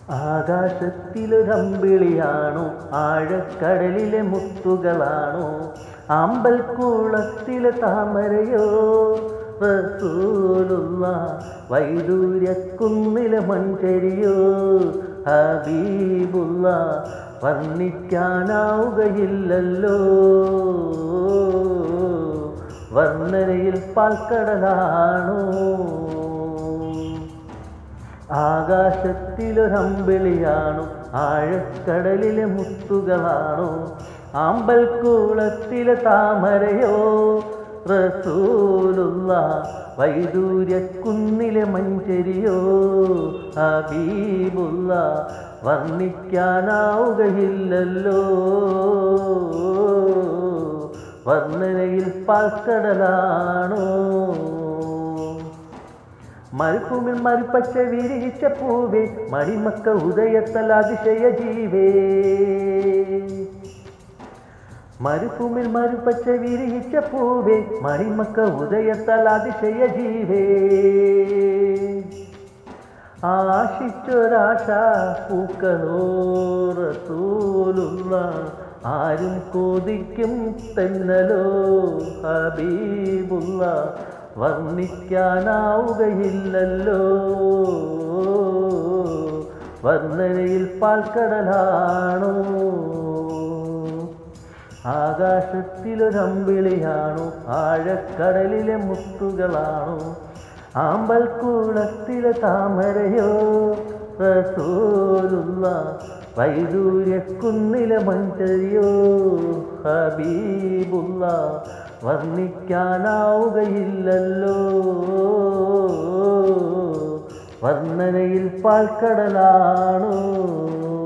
ആകാശത്തിലൊരമ്പിളിയാണോ ആഴക്കടലിലെ മുത്തുകളാണോ അമ്പൽക്കുളത്തിലെ താമരയോ റസൂലുള്ള വൈദൂര്യക്കുന്നിലെ മൺചരിയോ ഹബീബുള്ള വർണ്ണിക്കാനാവുകയില്ലല്ലോ വർണ്ണനയിൽ പാൽക്കടലാണോ ആകാശത്തിലൊരമ്പിളിയാണോ ആഴക്കടലിലെ മുത്തുകളാണോ ആമ്പൽക്കൂളത്തിലെ താമരയോ റസൂലുള്ള വൈദൂര്യക്കുന്നിലെ മഞ്ചരിയോ ഹബീബുള്ള വർണ്ണിക്കാനാവുകയില്ലല്ലോ വർണ്ണനയിൽ പാൽക്കടലാണോ മരുഭൂമിൽ മരുപ്പച്ച വിരിച്ച പൂവേ മണിമക്ക ഉദയത്തൽ അതിശയ ജീവേ മരുഭൂമിൽ മരുപ്പച്ച വിരിച്ച പൂവേ മണിമക്ക ഉദയത്തൽ അതിശയ ജീവേ ആശിച്ചൊരാശ പൂക്കളോറത്തൂലുള്ള ആരും കൊതിക്കും തെന്നലോ ഹബീബുള്ള വർണ്ണിക്കാനാവുകയില്ലല്ലോ വർണ്ണനയിൽ പാൽക്കടലാണോ ആകാശത്തിലൊരമ്പിളിയാണോ ആഴക്കടലിലെ മുത്തുകളാണോ ആമ്പൽക്കൂളത്തിലെ താമരയോ റസൂലുള്ള വൈദൂര്യക്കുന്നിലെ മഞ്ചരിയോ ഹബീബുള്ള വർണ്ണിക്കാനാവുകയില്ലല്ലോ വർണ്ണനയിൽ പാൽക്കടലാണോ